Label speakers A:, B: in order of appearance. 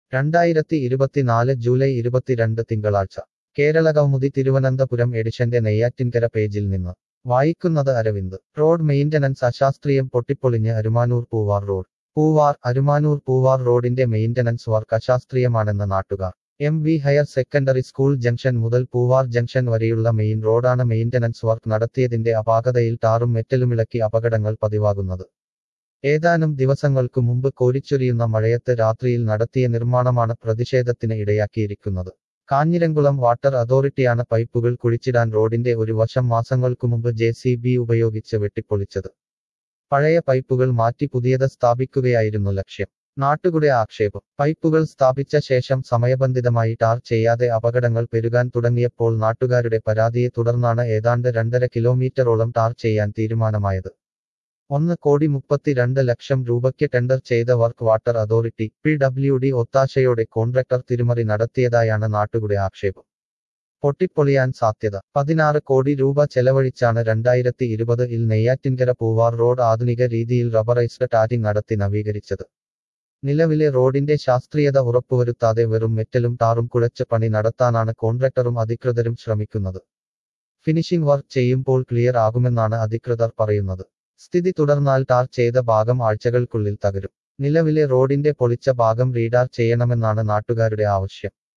A: രണ്ടായിരത്തി ഇരുപത്തിനാല് ജൂലൈ ഇരുപത്തിരണ്ട് തിങ്കളാഴ്ച കേരള കൗമുദി തിരുവനന്തപുരം എഡിഷന്റെ നെയ്യാറ്റിൻകര പേജിൽ നിന്ന് വായിക്കുന്നത് അരവിന്ദ് റോഡ് മെയിന്റനൻസ് അശാസ്ത്രീയം പൊട്ടിപ്പൊളിഞ്ഞ് അരുമാനൂർ പൂവാർ റോഡ് പൂവാർ അരുമാനൂർ പൂവാർ റോഡിന്റെ മെയിന്റനൻസ് വർക്ക് അശാസ്ത്രീയമാണെന്ന് നാട്ടുകാർ M V higher secondary school junction മുതൽ പൂവാർ ജംഗ്ഷൻ വരെയുള്ള മെയിൻ റോഡാണ് മെയിന്റനൻസ് വർക്ക് നടത്തിയതിന്റെ അപാകതയിൽ ടാറും മെറ്റലുമിളക്കി അപകടങ്ങൾ പതിവാകുന്നത് ഏതാനും ദിവസങ്ങൾക്കു മുമ്പ് കോരിച്ചൊരിയുന്ന മഴയത്ത് രാത്രിയിൽ നടത്തിയ നിർമ്മാണമാണ് പ്രതിഷേധത്തിന് ഇടയാക്കിയിരിക്കുന്നത് കാഞ്ഞിരംകുളം വാട്ടർ അതോറിറ്റിയാണ് പൈപ്പുകൾ കുഴിച്ചിടാൻ റോഡിന്റെ ഒരു വശം മാസങ്ങൾക്കു മുമ്പ് ജെ സി ബി ഉപയോഗിച്ച് വെട്ടിപ്പൊളിച്ചത് പഴയ പൈപ്പുകൾ മാറ്റി പുതിയത് സ്ഥാപിക്കുകയായിരുന്നു ലക്ഷ്യം നാട്ടുകുടെ ആക്ഷേപം പൈപ്പുകൾ സ്ഥാപിച്ച ശേഷം സമയബന്ധിതമായി ടാർ ചെയ്യാതെ അപകടങ്ങൾ പെരുകാൻ തുടങ്ങിയപ്പോൾ നാട്ടുകാരുടെ പരാതിയെ തുടർന്നാണ് ഏതാണ്ട് രണ്ടര കിലോമീറ്ററോളം ടാർ ചെയ്യാൻ തീരുമാനമായത് ഒന്ന് കോടി മുപ്പത്തിരണ്ട് ലക്ഷം രൂപയ്ക്ക് ടെൻഡർ ചെയ്ത work water authority P W D ഒത്താശയോടെ കോൺട്രാക്ടർ തിരിമറി നടത്തിയതായാണ് നാട്ടുകുടെ ആക്ഷേപം പൊട്ടിപ്പൊളിയാൻ സാധ്യത പതിനാറ് കോടി രൂപ ചെലവഴിച്ചാണ് രണ്ടായിരത്തി ഇരുപത് ഇൽ നെയ്യാറ്റിൻകര പൂവാർ റോഡ് ആധുനിക രീതിയിൽ റബ്ബറൈസ്ഡ് ടാറ്റിംഗ് നടത്തി നവീകരിച്ചത് നിലവിലെ റോഡിന്റെ ശാസ്ത്രീയത ഉറപ്പുവരുത്താതെ വെറും മെറ്റലും ടാറും കുഴച്ച് പണി നടത്താനാണ് കോൺട്രാക്ടറും അധികൃതരും ശ്രമിക്കുന്നത് ഫിനിഷിംഗ് വർക്ക് ചെയ്യുമ്പോൾ ക്ലിയർ ആകുമെന്നാണ് അധികൃതർ പറയുന്നത് സ്ഥിതി തുടർന്നാൽ ടാർ ചെയ്ത ഭാഗം ആഴ്ചകൾക്കുള്ളിൽ തകരും നിലവിലെ റോഡിന്റെ പൊളിച്ച ഭാഗം റീഡാർ ചെയ്യണമെന്നാണ് നാട്ടുകാരുടെ ആവശ്യം